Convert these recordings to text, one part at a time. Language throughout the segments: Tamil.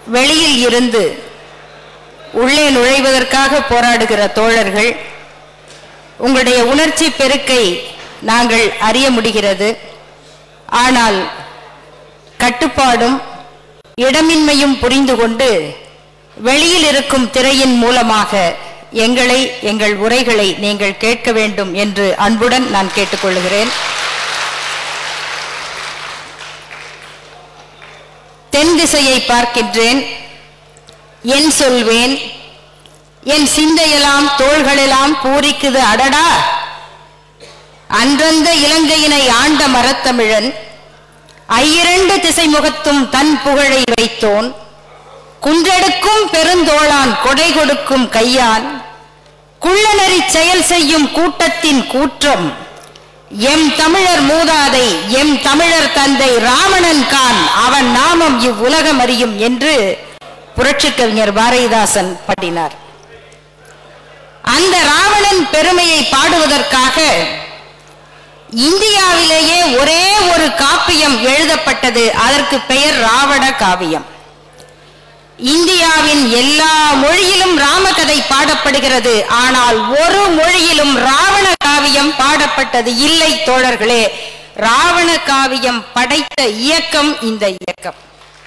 வெளியில் இருந்து உள்ளே நுழைவதற்காக போராடுகிற தோழர்கள் உங்களுடைய உணர்ச்சி பெருக்கை நாங்கள் அறிய முடிகிறது ஆனால் கட்டுப்பாடும் இடமின்மையும் புரிந்து கொண்டு வெளியில் இருக்கும் திரையின் மூலமாக எங்களை எங்கள் உரைகளை நீங்கள் கேட்க வேண்டும் என்று அன்புடன் நான் கேட்டுக்கொள்கிறேன் தென் திசையை பார்க்கின்றேன் என் சொல்வேன் என் சிந்தையெல்லாம் தோள்களெல்லாம் பூரிக்குது அடடா அன்றந்த இலங்கையினை ஆண்ட மரத்தமிழன் ஐயிரண்டு திசைமுகத்தும் தன் புகழை வைத்தோன் குன்றெடுக்கும் பெருந்தோளான் கொடை கொடுக்கும் கையான் குள்ளநெறி செயல் செய்யும் கூட்டத்தின் கூற்றம் எம் தமிழர் மூதாதை எம் தமிழர் தந்தை ராவணன் கான் அவன் நாமம் இவ்வுலகம் அறியும் என்று புரட்சிக் கவிஞர் பாரதிதாசன் பாடினார் அந்த ராவணன் பெருமையை பாடுவதற்காக இந்தியாவிலேயே ஒரே ஒரு காப்பியம் எழுதப்பட்டது அதற்கு பெயர் ராவண காவியம் இந்தியாவின் எல்லா மொழியிலும் ராமகதை பாடப்படுகிறது ஆனால் ஒரு மொழியிலும் ராவண காவியம் பாடப்பட்டது இல்லை தோழர்களே ராவண காவியம் படைத்த இயக்கம் இந்த இயக்கம்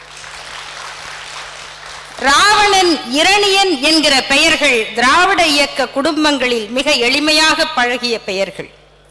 ராவணன் இரணியன் என்கிற பெயர்கள் திராவிட இயக்க குடும்பங்களில் மிக எளிமையாக பழகிய பெயர்கள்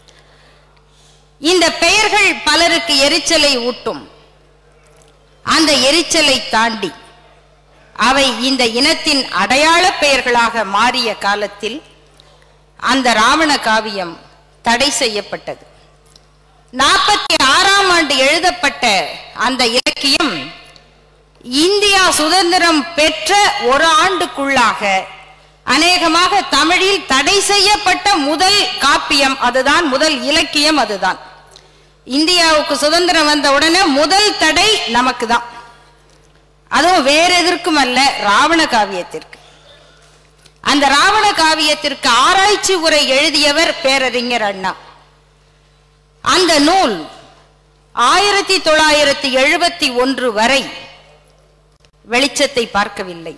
இந்த பெயர்கள் பலருக்கு எரிச்சலை ஊட்டும் அந்த எரிச்சலை தாண்டி அவை இந்த இனத்தின் அடையாள பெயர்களாக மாறிய காலத்தில் அந்த ராவண காவியம் தடை செய்யப்பட்டது நாற்பத்தி ஆறாம் ஆண்டு எழுதப்பட்ட அந்த இலக்கியம் இந்தியா சுதந்திரம் பெற்ற ஒரு ஆண்டுக்குள்ளாக அநேகமாக தமிழில் தடை செய்யப்பட்ட முதல் காப்பியம் அதுதான் முதல் இலக்கியம் அதுதான் இந்தியாவுக்கு சுதந்திரம் வந்த உடனே முதல் தடை நமக்கு தான் அதுவும் வேற எதற்கும் அல்ல ராவண காவியத்திற்கு அந்த ராவண காவியத்திற்கு ஆராய்ச்சி உரை எழுதியவர் பேரறிஞர் அண்ணா அந்த நூல் ஆயிரத்தி தொள்ளாயிரத்தி எழுபத்தி ஒன்று வரை வெளிச்சத்தை பார்க்கவில்லை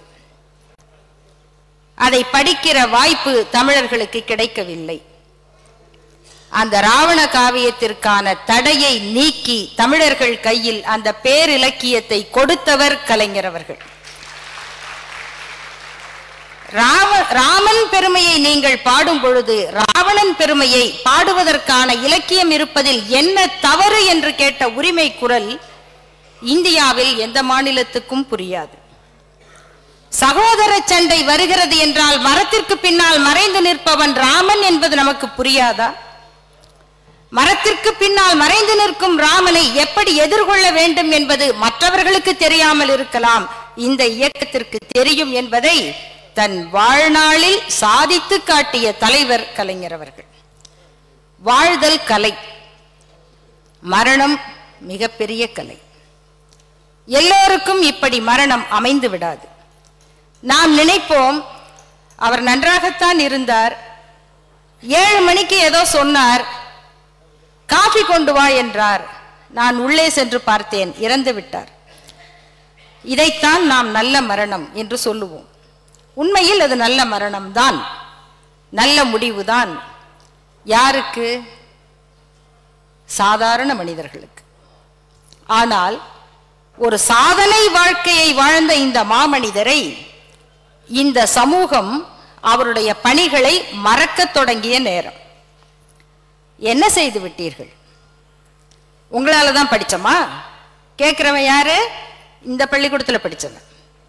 அதை படிக்கிற வாய்ப்பு தமிழர்களுக்கு கிடைக்கவில்லை அந்த ராவண காவியத்திற்கான தடையை நீக்கி தமிழர்கள் கையில் அந்த பேரிலக்கியத்தை கொடுத்தவர் கலைஞர் அவர்கள் ராம ராமன் பெருமையை நீங்கள் பாடும் பொழுது ராவணன் பெருமையை பாடுவதற்கான இலக்கியம் இருப்பதில் என்ன தவறு என்று கேட்ட உரிமை குரல் இந்தியாவில் எந்த மாநிலத்துக்கும் புரியாது சகோதர சண்டை வருகிறது என்றால் மரத்திற்கு பின்னால் மறைந்து நிற்பவன் ராமன் என்பது நமக்கு புரியாதா மரத்திற்கு பின்னால் மறைந்து நிற்கும் ராமனை எப்படி எதிர்கொள்ள வேண்டும் என்பது மற்றவர்களுக்கு தெரியாமல் இருக்கலாம் இந்த இயக்கத்திற்கு தெரியும் என்பதை தன் வாழ்நாளில் சாதித்து காட்டிய தலைவர் கலைஞர் அவர்கள் வாழ்தல் கலை மரணம் மிகப்பெரிய கலை எல்லோருக்கும் இப்படி மரணம் அமைந்து விடாது நாம் நினைப்போம் அவர் நன்றாகத்தான் இருந்தார் ஏழு மணிக்கு ஏதோ சொன்னார் காஃபி கொண்டு வா என்றார் நான் உள்ளே சென்று பார்த்தேன் இறந்து விட்டார் இதைத்தான் நாம் நல்ல மரணம் என்று சொல்லுவோம் உண்மையில் அது நல்ல மரணம்தான் நல்ல முடிவுதான் யாருக்கு சாதாரண மனிதர்களுக்கு ஆனால் ஒரு சாதனை வாழ்க்கையை வாழ்ந்த இந்த மாமனிதரை இந்த சமூகம் அவருடைய பணிகளை மறக்கத் தொடங்கிய நேரம் என்ன செய்து விட்டீர்கள் உங்களால தான் படிச்சோமா கேட்கிறவன் யாரு இந்த பள்ளிக்கூடத்துல படிச்சவன்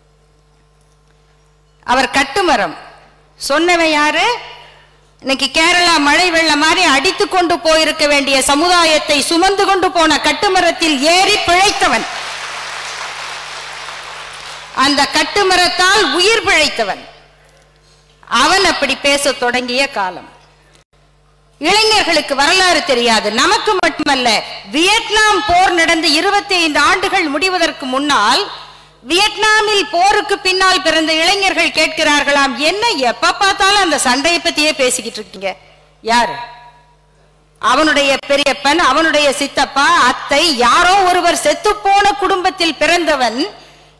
அவர் கட்டுமரம் சொன்னவன் யாரு இன்னைக்கு கேரளா மழை வெள்ளம் மாதிரி அடித்து கொண்டு போயிருக்க வேண்டிய சமுதாயத்தை சுமந்து கொண்டு போன கட்டுமரத்தில் ஏறி பிழைத்தவன் அந்த கட்டுமரத்தால் உயிர் பிழைத்தவன் அவன் அப்படி பேசத் தொடங்கிய காலம் இளைஞர்களுக்கு வரலாறு தெரியாது நமக்கு மட்டுமல்ல வியட்நாம் போர் நடந்து இருபத்தி ஐந்து ஆண்டுகள் முடிவதற்கு முன்னால் வியட்நாமில் போருக்கு பின்னால் பிறந்த இளைஞர்கள் கேட்கிறார்களாம் என்ன எப்ப பார்த்தாலும் அந்த சண்டையை பத்தியே பேசிக்கிட்டு இருக்கீங்க யாரு அவனுடைய பெரியப்பன் அவனுடைய சித்தப்பா அத்தை யாரோ ஒருவர் செத்துப்போன குடும்பத்தில் பிறந்தவன்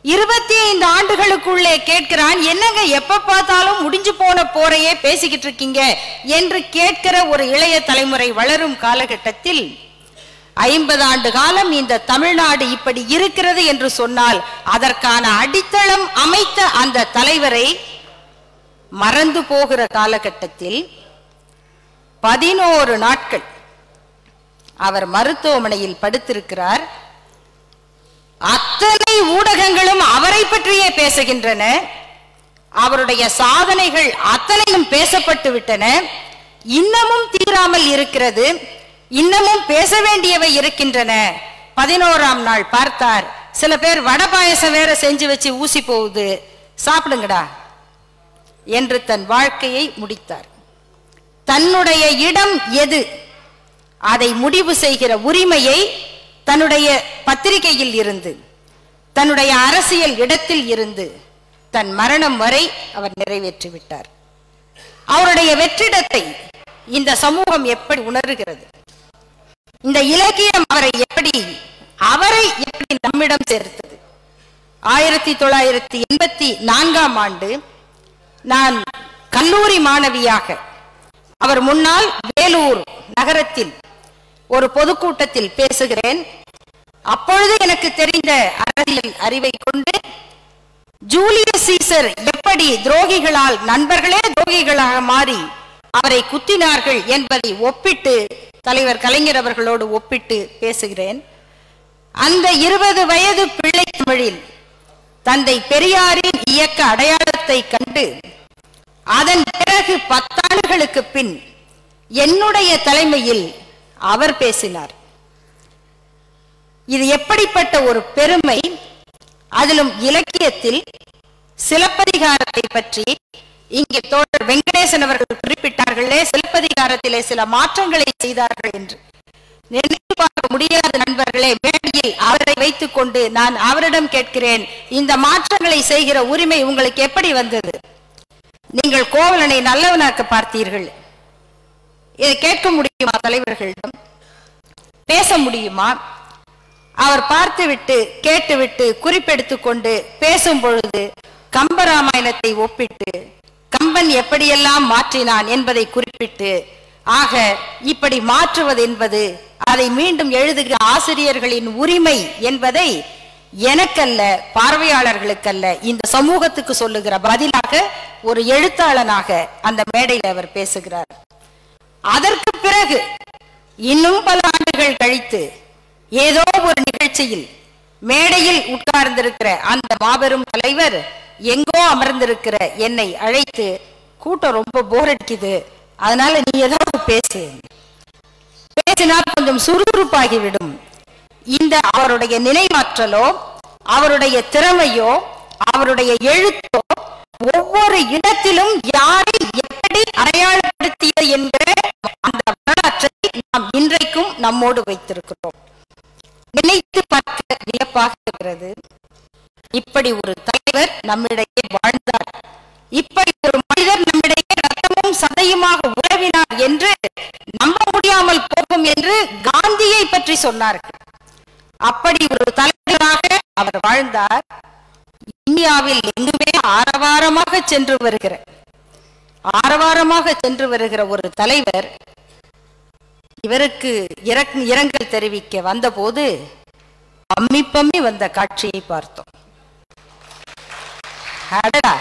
இருபத்தி ஐந்து ஆண்டுகளுக்குள்ளே கேட்கிறான் என்னங்க எப்ப பார்த்தாலும் முடிஞ்சு போன போரையே பேசிக்கிட்டு இருக்கீங்க என்று கேட்கிற ஒரு இளைய தலைமுறை வளரும் காலகட்டத்தில் ஐம்பது ஆண்டு காலம் இந்த தமிழ்நாடு இப்படி இருக்கிறது என்று சொன்னால் அதற்கான அடித்தளம் அமைத்த அந்த தலைவரை மறந்து போகிற காலகட்டத்தில் பதினோரு நாட்கள் அவர் மருத்துவமனையில் படுத்திருக்கிறார் அத்தனை ஊடகங்களும் அவரை பற்றியே பேசுகின்றன அவருடைய சாதனைகள் அத்தனையும் பேசப்பட்டு விட்டன இன்னமும் தீராமல் இருக்கிறது இன்னமும் பேச வேண்டியவை இருக்கின்றன பதினோராம் நாள் பார்த்தார் சில பேர் வடை பாயசம் வேற செஞ்சு வச்சு ஊசி போகுது சாப்பிடுங்கடா என்று தன் வாழ்க்கையை முடித்தார் தன்னுடைய இடம் எது அதை முடிவு செய்கிற உரிமையை தன்னுடைய பத்திரிகையில் இருந்து தன்னுடைய அரசியல் இடத்தில் இருந்து தன் மரணம் வரை அவர் நிறைவேற்றி விட்டார் அவருடைய வெற்றிடத்தை இந்த சமூகம் எப்படி உணர்கிறது இந்த இலக்கியம் அவரை எப்படி அவரை எப்படி நம்மிடம் சேர்த்தது ஆயிரத்தி தொள்ளாயிரத்தி எண்பத்தி நான்காம் ஆண்டு நான் கல்லூரி மாணவியாக அவர் முன்னால் வேலூர் நகரத்தில் ஒரு பொதுக்கூட்டத்தில் பேசுகிறேன் அப்பொழுது எனக்கு தெரிந்த அரசியல் அறிவை கொண்டு ஜூலியஸ் சீசர் எப்படி துரோகிகளால் நண்பர்களே துரோகிகளாக மாறி அவரை குத்தினார்கள் என்பதை ஒப்பிட்டு தலைவர் கலைஞர் அவர்களோடு ஒப்பிட்டு பேசுகிறேன் அந்த இருபது வயது பிள்ளை தமிழில் தந்தை பெரியாரின் இயக்க அடையாளத்தை கண்டு அதன் பிறகு பத்தாண்டுகளுக்கு பின் என்னுடைய தலைமையில் அவர் பேசினார் இது எப்படிப்பட்ட ஒரு பெருமை அதிலும் இலக்கியத்தில் சிலப்பதிகாரத்தை பற்றி இங்கே தோழர் வெங்கடேசன் அவர்கள் குறிப்பிட்டார்களே சிலப்பதிகாரத்திலே சில மாற்றங்களை செய்தார்கள் என்று நினைத்து பார்க்க முடியாத நண்பர்களே மேடையில் அவரை வைத்துக் கொண்டு நான் அவரிடம் கேட்கிறேன் இந்த மாற்றங்களை செய்கிற உரிமை உங்களுக்கு எப்படி வந்தது நீங்கள் கோவலனை நல்லவனாக்க பார்த்தீர்கள் இதை கேட்க முடியுமா தலைவர்களிடம் பேச முடியுமா அவர் பார்த்துவிட்டு கேட்டுவிட்டு குறிப்பெடுத்துக் கொண்டு பேசும் பொழுது கம்பராமாயணத்தை ஒப்பிட்டு கம்பன் எப்படியெல்லாம் மாற்றினான் என்பதை குறிப்பிட்டு ஆக இப்படி மாற்றுவது என்பது அதை மீண்டும் எழுதுகிற ஆசிரியர்களின் உரிமை என்பதை எனக்கல்ல பார்வையாளர்களுக்கல்ல இந்த சமூகத்துக்கு சொல்லுகிற பதிலாக ஒரு எழுத்தாளனாக அந்த மேடையில் அவர் பேசுகிறார் அதற்கு பிறகு இன்னும் பல ஆண்டுகள் கழித்து ஏதோ ஒரு நிகழ்ச்சியில் மேடையில் உட்கார்ந்திருக்கிற அந்த மாபெரும் தலைவர் எங்கோ அமர்ந்திருக்கிற என்னை அழைத்து கூட்டம் ரொம்ப போர் அடிக்குது அதனால நீ ஏதாவது பேசு பேசினால் கொஞ்சம் சுறுசுறுப்பாகிவிடும் இந்த அவருடைய நினைவாற்றலோ அவருடைய திறமையோ அவருடைய எழுத்தோ ஒவ்வொரு இடத்திலும் யாரை எப்படி அடையாளப்படுத்தியது என்கிற அந்த வரலாற்றை நாம் இன்றைக்கும் நம்மோடு வைத்திருக்கிறோம் நினைத்து பார்க்க வியப்பாக இருக்கிறது இப்படி ஒரு தலைவர் நம்மிடையே வாழ்ந்தார் இப்படி ஒரு மனிதர் நம்மிடையே ரத்தமும் சதையுமாக உறவினார் என்று நம்ப முடியாமல் போகும் என்று காந்தியை பற்றி சொன்னார்கள் அப்படி ஒரு தலைவராக அவர் வாழ்ந்தார் இந்தியாவில் எங்குமே ஆரவாரமாக சென்று வருகிற ஆரவாரமாக சென்று வருகிற ஒரு தலைவர் இவருக்கு இறக் இரங்கல் தெரிவிக்க வந்தபோது பம்மி பம்மி வந்த காட்சியை பார்த்தோம் அடடா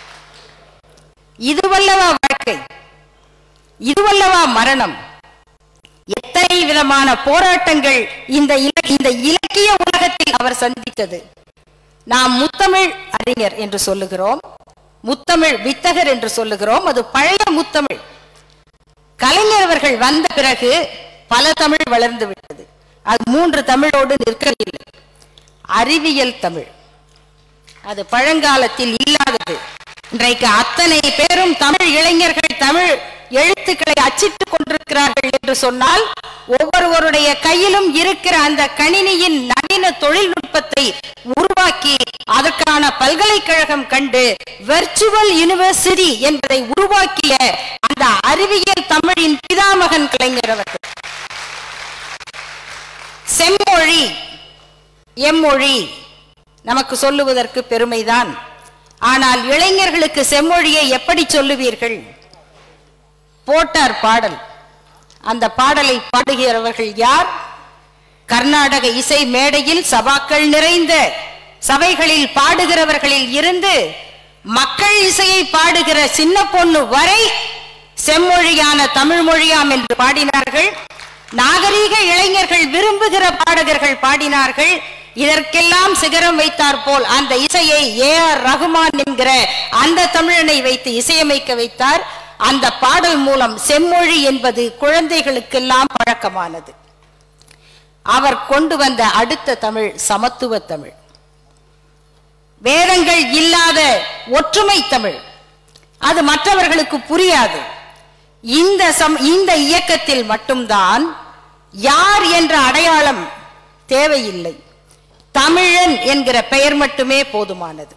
இதுவல்லவா வாழ்க்கை இதுவல்லவா மரணம் எத்தனை விதமான போராட்டங்கள் இந்த இல- இந்த இலக்கிய உலகத்தில் அவர் சந்தித்தது நாம் முத்தமிழ் அறிஞர் என்று சொல்லுகிறோம் முத்தமிழ் வித்தகர் என்று சொல்லுகிறோம் அது பழைய முத்தமிழ் கலைஞர் அவர்கள் வந்த பிறகு பல தமிழ் வளர்ந்து விட்டது அது மூன்று தமிழோடு நிற்கவில்லை அறிவியல் தமிழ் அது பழங்காலத்தில் இல்லாதது இன்றைக்கு அத்தனை பேரும் தமிழ் இளைஞர்கள் தமிழ் எழுத்துக்களை அச்சிட்டுக் கொண்டிருக்கிறார்கள் என்று சொன்னால் ஒவ்வொருவருடைய கையிலும் இருக்கிற அந்த கணினியின் நவீன தொழில்நுட்பத்தை உருவாக்கி அதற்கான பல்கலைக்கழகம் கண்டு வெர்ச்சுவல் யூனிவர்சிட்டி என்பதை உருவாக்கிய அந்த அறிவியல் தமிழின் பிதாமகன் கலைஞர் அவர்கள் செம்மொழி எம்மொழி நமக்கு சொல்லுவதற்கு பெருமைதான் ஆனால் இளைஞர்களுக்கு செம்மொழியை எப்படி சொல்லுவீர்கள் போட்டார் பாடல் அந்த பாடலை பாடுகிறவர்கள் யார் கர்நாடக இசை மேடையில் சபாக்கள் நிறைந்த சபைகளில் பாடுகிறவர்களில் இருந்து மக்கள் இசையை பாடுகிற சின்ன பொண்ணு வரை செம்மொழியான தமிழ் மொழியாம் என்று பாடினார்கள் நாகரீக இளைஞர்கள் விரும்புகிற பாடகர்கள் பாடினார்கள் இதற்கெல்லாம் சிகரம் வைத்தார் போல் அந்த இசையை ஏ ஆர் ரகுமான் என்கிற அந்த தமிழனை வைத்து இசையமைக்க வைத்தார் அந்த பாடல் மூலம் செம்மொழி என்பது குழந்தைகளுக்கெல்லாம் பழக்கமானது அவர் கொண்டு வந்த அடுத்த தமிழ் சமத்துவ தமிழ் வேதங்கள் இல்லாத ஒற்றுமை தமிழ் அது மற்றவர்களுக்கு புரியாது இந்த சம் இந்த இயக்கத்தில் மட்டும்தான் யார் என்ற அடையாளம் தேவையில்லை தமிழன் என்கிற பெயர் மட்டுமே போதுமானது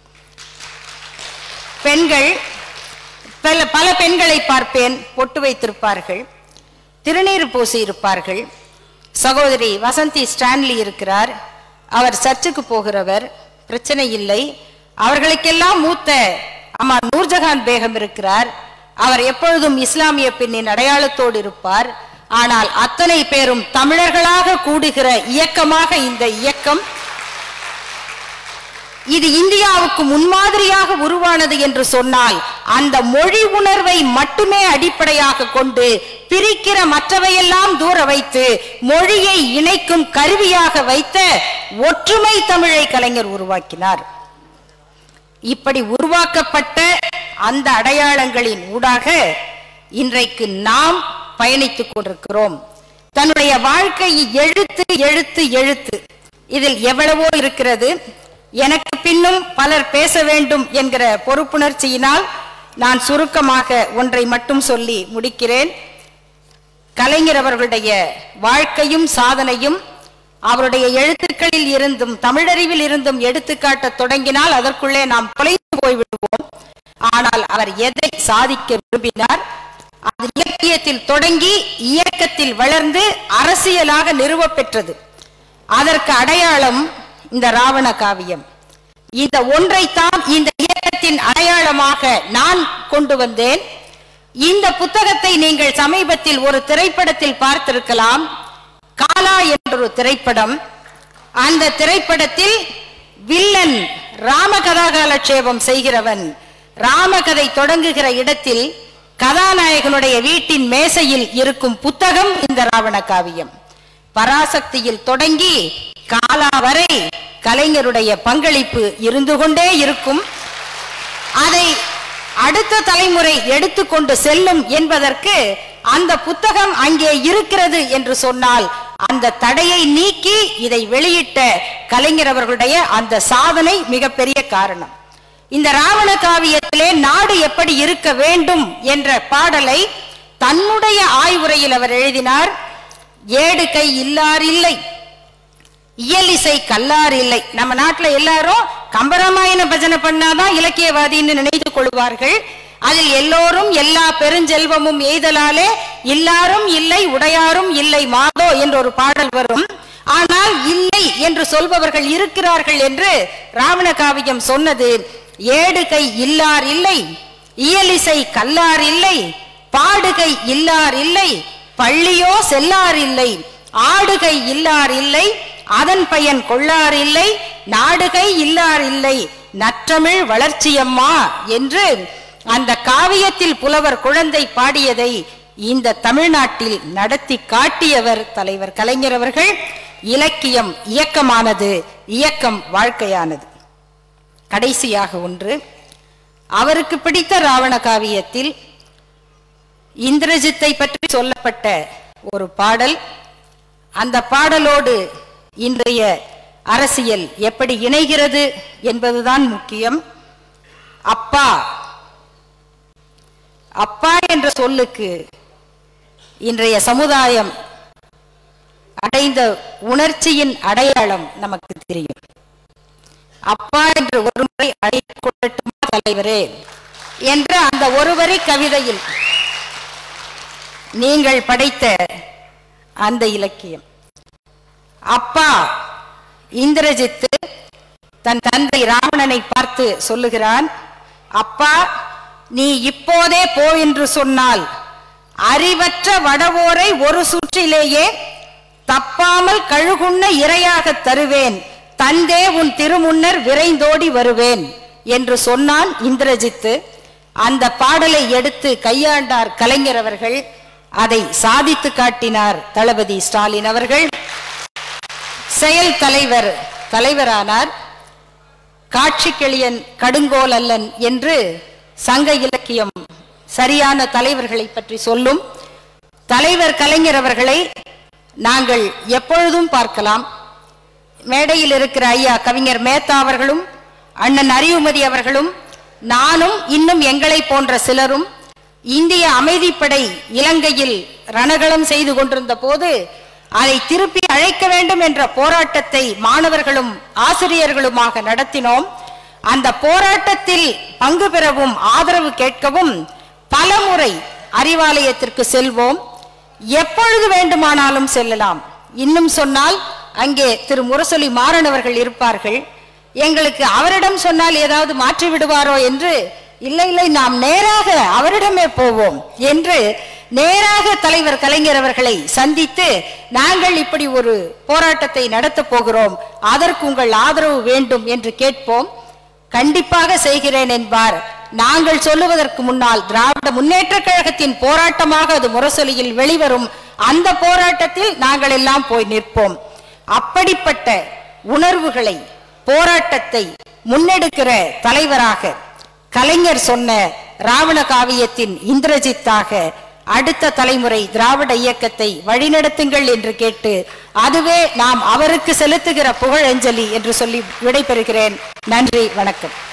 பெண்கள் பல பல பெண்களை பார்ப்பேன் பொட்டு வைத்திருப்பார்கள் திருநீர் பூசி இருப்பார்கள் சகோதரி வசந்தி ஸ்டான்லி இருக்கிறார் அவர் சர்ச்சுக்கு போகிறவர் பிரச்சனை இல்லை அவர்களுக்கெல்லாம் மூத்த அம்மா நூர்ஜஹான் பேகம் இருக்கிறார் அவர் எப்பொழுதும் இஸ்லாமிய பெண்ணின் அடையாளத்தோடு இருப்பார் ஆனால் அத்தனை பேரும் தமிழர்களாக கூடுகிற இயக்கமாக இந்த இயக்கம் இது இந்தியாவுக்கு முன்மாதிரியாக உருவானது என்று சொன்னால் அந்த மொழி உணர்வை மட்டுமே அடிப்படையாக கொண்டு பிரிக்கிற மற்றவையெல்லாம் தூர வைத்து மொழியை இணைக்கும் கருவியாக வைத்த ஒற்றுமை தமிழை கலைஞர் உருவாக்கினார் இப்படி உருவாக்கப்பட்ட அந்த அடையாளங்களின் ஊடாக இன்றைக்கு நாம் பயணித்துக் கொண்டிருக்கிறோம் தன்னுடைய வாழ்க்கை எழுத்து எழுத்து எழுத்து இதில் எவ்வளவோ இருக்கிறது எனக்கு பின்னும் பலர் பேச வேண்டும் என்கிற பொறுப்புணர்ச்சியினால் நான் சுருக்கமாக ஒன்றை மட்டும் சொல்லி முடிக்கிறேன் கலைஞர் அவர்களுடைய வாழ்க்கையும் சாதனையும் அவருடைய எழுத்துக்களில் இருந்தும் தமிழறிவில் இருந்தும் எடுத்துக்காட்ட தொடங்கினால் அதற்குள்ளே நாம் தொலைந்து போய்விடுவோம் ஆனால் அவர் எதை சாதிக்க விரும்பினார் அது இலக்கியத்தில் தொடங்கி இயக்கத்தில் வளர்ந்து அரசியலாக நிறுவப் பெற்றது அதற்கு அடையாளம் இந்த ராவண காவியம் இந்த ஒன்றைத்தான் இந்த இயக்கத்தின் அடையாளமாக நான் கொண்டு வந்தேன் இந்த புத்தகத்தை நீங்கள் சமீபத்தில் ஒரு திரைப்படத்தில் பார்த்திருக்கலாம் காலா என்றொரு திரைப்படம் அந்த திரைப்படத்தில் வில்லன் ராமகதாகாலட்சேபம் செய்கிறவன் ராமகதை தொடங்குகிற இடத்தில் கதாநாயகனுடைய வீட்டின் மேசையில் இருக்கும் புத்தகம் இந்த ராவண காவியம் பராசக்தியில் தொடங்கி காலா வரை கலைஞருடைய பங்களிப்பு இருந்து கொண்டே இருக்கும் அதை அடுத்த தலைமுறை எடுத்துக்கொண்டு செல்லும் என்பதற்கு அந்த புத்தகம் அங்கே இருக்கிறது என்று சொன்னால் அந்த தடையை நீக்கி இதை வெளியிட்ட கலைஞர் அவர்களுடைய அந்த சாதனை மிகப்பெரிய காரணம் இந்த ராவண காவியத்திலே நாடு எப்படி இருக்க வேண்டும் என்ற பாடலை தன்னுடைய ஆய்வுரையில் அவர் எழுதினார் ஏடு கை இல்லார் இல்லை இயலிசை கல்லார் இல்லை நம்ம நாட்டுல எல்லாரும் கம்பராமாயண பஜனை பண்ணாதான் இலக்கியவாதின்னு நினைத்துக் கொள்வார்கள் அதில் எல்லோரும் எல்லா பெருஞ்செல்வமும் எய்தலாலே இல்லாரும் இல்லை உடையாரும் இல்லை மாதோ என்ற ஒரு பாடல் வரும் ஆனால் இல்லை என்று சொல்பவர்கள் இருக்கிறார்கள் என்று ராவண காவியம் சொன்னது ஏடு கை இல்லார் இல்லை இயலிசை கல்லார் இல்லை பாடுகை இல்லார் இல்லை பள்ளியோ செல்லார் இல்லை ஆடுகை இல்லார் இல்லை அதன் பயன் கொள்ளார் இல்லை நாடுகை இல்லார் இல்லை நற்றமிழ் வளர்ச்சியம்மா என்று அந்த காவியத்தில் புலவர் குழந்தை பாடியதை இந்த தமிழ்நாட்டில் நடத்தி காட்டியவர் தலைவர் கலைஞர் அவர்கள் இலக்கியம் இயக்கமானது இயக்கம் வாழ்க்கையானது கடைசியாக ஒன்று அவருக்கு பிடித்த ராவண காவியத்தில் இந்திரஜித்தை பற்றி சொல்லப்பட்ட ஒரு பாடல் அந்த பாடலோடு இன்றைய அரசியல் எப்படி இணைகிறது என்பதுதான் முக்கியம் அப்பா அப்பா என்ற சொல்லுக்கு இன்றைய சமுதாயம் அடைந்த உணர்ச்சியின் அடையாளம் நமக்கு தெரியும் அப்பா என்று ஒரு முறை அழைத்துக் கொள்ளட்டுமா தலைவரே என்ற அந்த ஒருவரி கவிதையில் நீங்கள் படைத்த அந்த இலக்கியம் அப்பா இந்திரஜித்து தன் தந்தை ராவணனை பார்த்து சொல்லுகிறான் அப்பா நீ இப்போதே போ என்று சொன்னால் அறிவற்ற வடவோரை ஒரு சுற்றிலேயே தப்பாமல் கழுகுண்ண இரையாக தருவேன் தந்தே உன் திருமுன்னர் விரைந்தோடி வருவேன் என்று சொன்னான் இந்திரஜித்து அந்த பாடலை எடுத்து கையாண்டார் கலைஞர் அவர்கள் அதை சாதித்து காட்டினார் தளபதி ஸ்டாலின் அவர்கள் செயல் தலைவர் தலைவரானார் காட்சி கிளியன் கடுங்கோல் அல்லன் என்று சங்க இலக்கியம் சரியான தலைவர்களை பற்றி சொல்லும் தலைவர் கலைஞர் அவர்களை நாங்கள் எப்பொழுதும் பார்க்கலாம் மேடையில் இருக்கிற ஐயா கவிஞர் மேத்தா அவர்களும் அண்ணன் அறிவுமதி அவர்களும் நானும் இன்னும் எங்களை போன்ற சிலரும் இந்திய அமைதிப்படை இலங்கையில் ரணகளம் செய்து கொண்டிருந்த போது அதை திருப்பி அழைக்க வேண்டும் என்ற போராட்டத்தை மாணவர்களும் ஆசிரியர்களுமாக நடத்தினோம் அந்த போராட்டத்தில் பங்கு பெறவும் ஆதரவு கேட்கவும் பலமுறை அறிவாலயத்திற்கு செல்வோம் எப்பொழுது வேண்டுமானாலும் செல்லலாம் இன்னும் சொன்னால் அங்கே திரு முரசொலி மாறன் அவர்கள் இருப்பார்கள் எங்களுக்கு அவரிடம் சொன்னால் ஏதாவது மாற்றி விடுவாரோ என்று இல்லை இல்லை நாம் நேராக அவரிடமே போவோம் என்று நேராக தலைவர் கலைஞர் அவர்களை சந்தித்து நாங்கள் இப்படி ஒரு போராட்டத்தை நடத்தப் போகிறோம் அதற்கு உங்கள் ஆதரவு வேண்டும் என்று கேட்போம் கண்டிப்பாக செய்கிறேன் என்பார் நாங்கள் சொல்லுவதற்கு முன்னால் திராவிட முன்னேற்ற கழகத்தின் போராட்டமாக அது முரசொலியில் வெளிவரும் அந்த போராட்டத்தில் நாங்கள் எல்லாம் போய் நிற்போம் அப்படிப்பட்ட உணர்வுகளை போராட்டத்தை முன்னெடுக்கிற தலைவராக கலைஞர் சொன்ன ராவண காவியத்தின் இந்திரஜித்தாக அடுத்த தலைமுறை திராவிட இயக்கத்தை வழிநடத்துங்கள் என்று கேட்டு அதுவே நாம் அவருக்கு செலுத்துகிற புகழஞ்சலி என்று சொல்லி விடைபெறுகிறேன் நன்றி வணக்கம்